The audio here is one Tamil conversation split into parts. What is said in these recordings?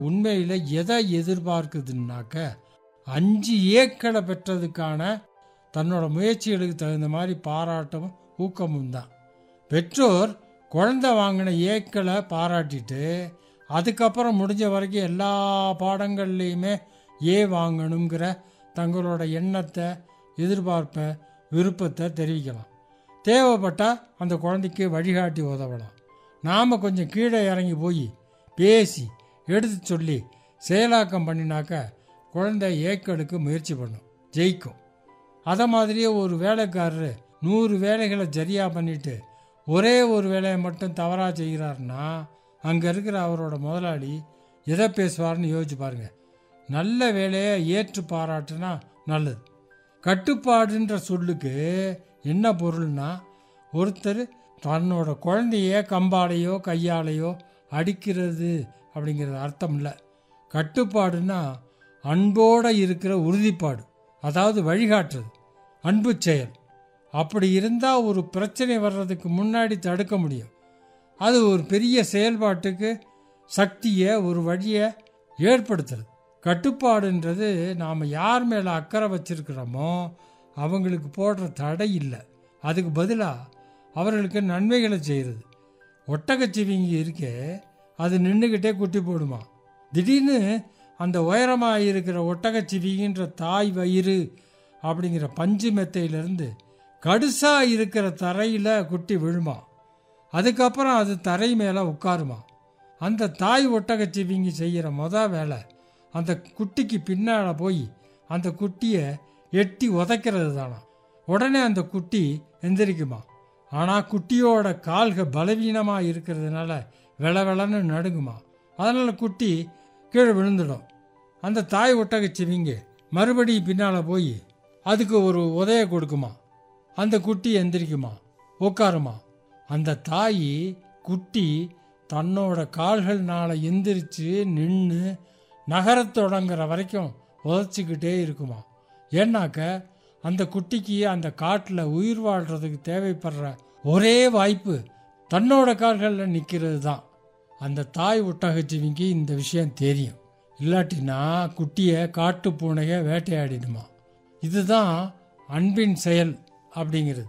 உண்மையில் எதை எதிர்பார்க்குதுன்னாக்க அஞ்சு ஏக்களை பெற்றதுக்கான தன்னோட முயற்சிகளுக்கு தகுந்த மாதிரி பாராட்டும் ஊக்கமும் தான் பெற்றோர் குழந்தை வாங்கின ஏக்களை பாராட்டிட்டு அதுக்கப்புறம் முடிஞ்ச வரைக்கும் எல்லா பாடங்கள்லேயுமே ஏ வாங்கணுங்கிற தங்களோட எண்ணத்தை எதிர்பார்ப்பை விருப்பத்தை தெரிவிக்கலாம் தேவைப்பட்டால் அந்த குழந்தைக்கு வழிகாட்டி உதவலாம் நாம் கொஞ்சம் கீழே இறங்கி போய் பேசி எடுத்து சொல்லி செயலாக்கம் பண்ணினாக்க குழந்தை ஏக்களுக்கு முயற்சி பண்ணும் ஜெயிக்கும் அதை மாதிரியே ஒரு வேலைக்காரரு நூறு வேலைகளை சரியாக பண்ணிட்டு ஒரே ஒரு வேலையை மட்டும் தவறாக செய்கிறாருன்னா அங்கே இருக்கிற அவரோட முதலாளி எதை பேசுவார்னு யோசிச்சு பாருங்க நல்ல வேலையை ஏற்று பாராட்டுனா நல்லது கட்டுப்பாடுன்ற சொல்லுக்கு என்ன பொருள்னா ஒருத்தர் தன்னோட குழந்தைய கம்பாலையோ கையாலையோ அடிக்கிறது அப்படிங்கிறது அர்த்தம் இல்லை கட்டுப்பாடுனா அன்போடு இருக்கிற உறுதிப்பாடு அதாவது வழிகாட்டுறது அன்பு செயல் அப்படி இருந்தால் ஒரு பிரச்சனை வர்றதுக்கு முன்னாடி தடுக்க முடியும் அது ஒரு பெரிய செயல்பாட்டுக்கு சக்தியை ஒரு வழியை ஏற்படுத்துறது கட்டுப்பாடுன்றது நாம் யார் மேலே அக்கறை வச்சிருக்கிறோமோ அவங்களுக்கு போடுற தடை இல்லை அதுக்கு பதிலாக அவர்களுக்கு நன்மைகளை செய்கிறது ஒட்டகச்சிவிங்கி இருக்கே அது நின்றுக்கிட்டே குட்டி போடுமா திடீர்னு அந்த உயரமாக இருக்கிற ஒட்டகச்சிவிங்கின்ற தாய் வயிறு அப்படிங்கிற பஞ்சு மெத்தையிலேருந்து கடுசாக இருக்கிற தரையில் குட்டி விழுமா அதுக்கப்புறம் அது தரை மேலே உட்காருமா அந்த தாய் ஒட்டகச்சிவிங்கி செய்கிற மொத வேலை அந்த குட்டிக்கு பின்னால் போய் அந்த குட்டியை எட்டி உதைக்கிறது தானா உடனே அந்த குட்டி எந்திரிக்குமா ஆனால் குட்டியோட கால்கள் பலவீனமாக இருக்கிறதுனால வெள வெளன்னு நடுங்குமா அதனால் குட்டி கீழே விழுந்துடும் அந்த தாய் ஒட்டகச்சிவிங்க மறுபடியும் பின்னால் போய் அதுக்கு ஒரு உதய கொடுக்குமா அந்த குட்டி எந்திரிக்குமா உட்காருமா அந்த தாய் குட்டி தன்னோட கால்கள்னால எந்திரிச்சு நின்று நகரத் தொடங்குற வரைக்கும் உதச்சிக்கிட்டே இருக்குமா ஏன்னாக்க அந்த குட்டிக்கு அந்த காட்டில் உயிர் வாழ்கிறதுக்கு தேவைப்படுற ஒரே வாய்ப்பு தன்னோட கால்களில் நிற்கிறது தான் அந்த தாய் ஒட்டகச்சிவிக்கு இந்த விஷயம் தெரியும் இல்லாட்டினா குட்டியை காட்டு பூனையை வேட்டையாடிடுமா இதுதான் அன்பின் செயல் அப்படிங்கிறது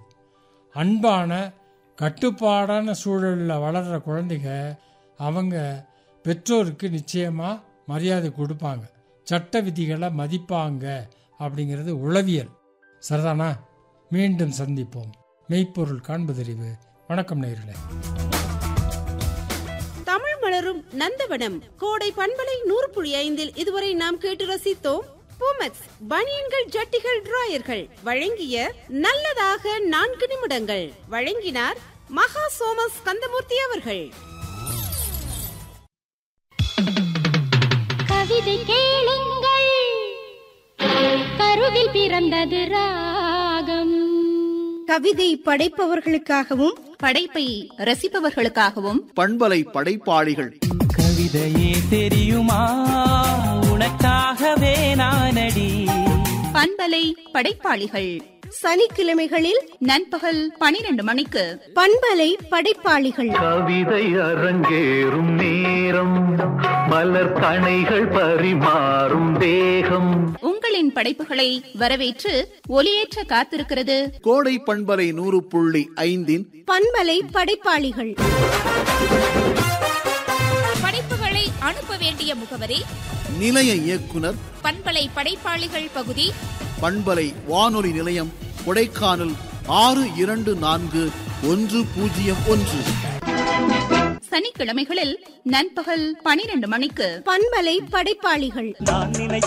அன்பான கட்டுப்பாடான சூழலில் வளர்கிற குழந்தைங்க அவங்க பெற்றோருக்கு நிச்சயமாக மரியாதை கொடுப்பாங்க சட்ட விதிகளை மதிப்பாங்க அப்படிங்கிறது உளவியல் சரிதானா மீண்டும் சந்திப்போம் மெய்ப்பொருள் காண்பதறிவு வணக்கம் நேயர்களே தமிழ் மலரும் நந்தவனம் கோடை பண்பலை நூறு புள்ளி ஐந்தில் இதுவரை நாம் கேட்டு ரசித்தோம் பூமெக்ஸ் பனியன்கள் ஜட்டிகள் டிராயர்கள் வழங்கிய நல்லதாக நான்கு நிமிடங்கள் வழங்கினார் மகா சோமஸ் கந்தமூர்த்தி அவர்கள் கவிதை கேளுங்கள் கருவில் பிறந்தது ராகம் கவிதை படைப்பவர்களுக்காகவும் படைப்பை ரசிப்பவர்களுக்காகவும் பண்பலை படைப்பாளிகள் கவிதையே தெரியுமா உனக்காகவே நானடி பண்பலை படைப்பாளிகள் சனிக்கிழமைகளில் நண்பகல் பனிரெண்டு மணிக்கு பண்பலை படைப்பாளிகள் கவிதை அரங்கேறும் நேரம் மலர் கணைகள் பரிமாறும் தேகம் உங்களின் படைப்புகளை வரவேற்று ஒலியேற்ற காத்திருக்கிறது கோடை பண்பலை நூறு புள்ளி ஐந்தின் பண்பலை படைப்பாளிகள் படைப்புகளை அனுப்ப வேண்டிய முகவரி நிலைய இயக்குனர் பண்பலை படைப்பாளிகள் பகுதி பண்பலை வானொலி நிலையம் கொடைக்கானல் ஆறு இரண்டு நான்கு ஒன்று பூஜ்ஜியம் ஒன்று சனிக்கிழமைகளில் நண்பகல் பனிரெண்டு மணிக்கு பண்பலை படைப்பாளிகள் நான் நினை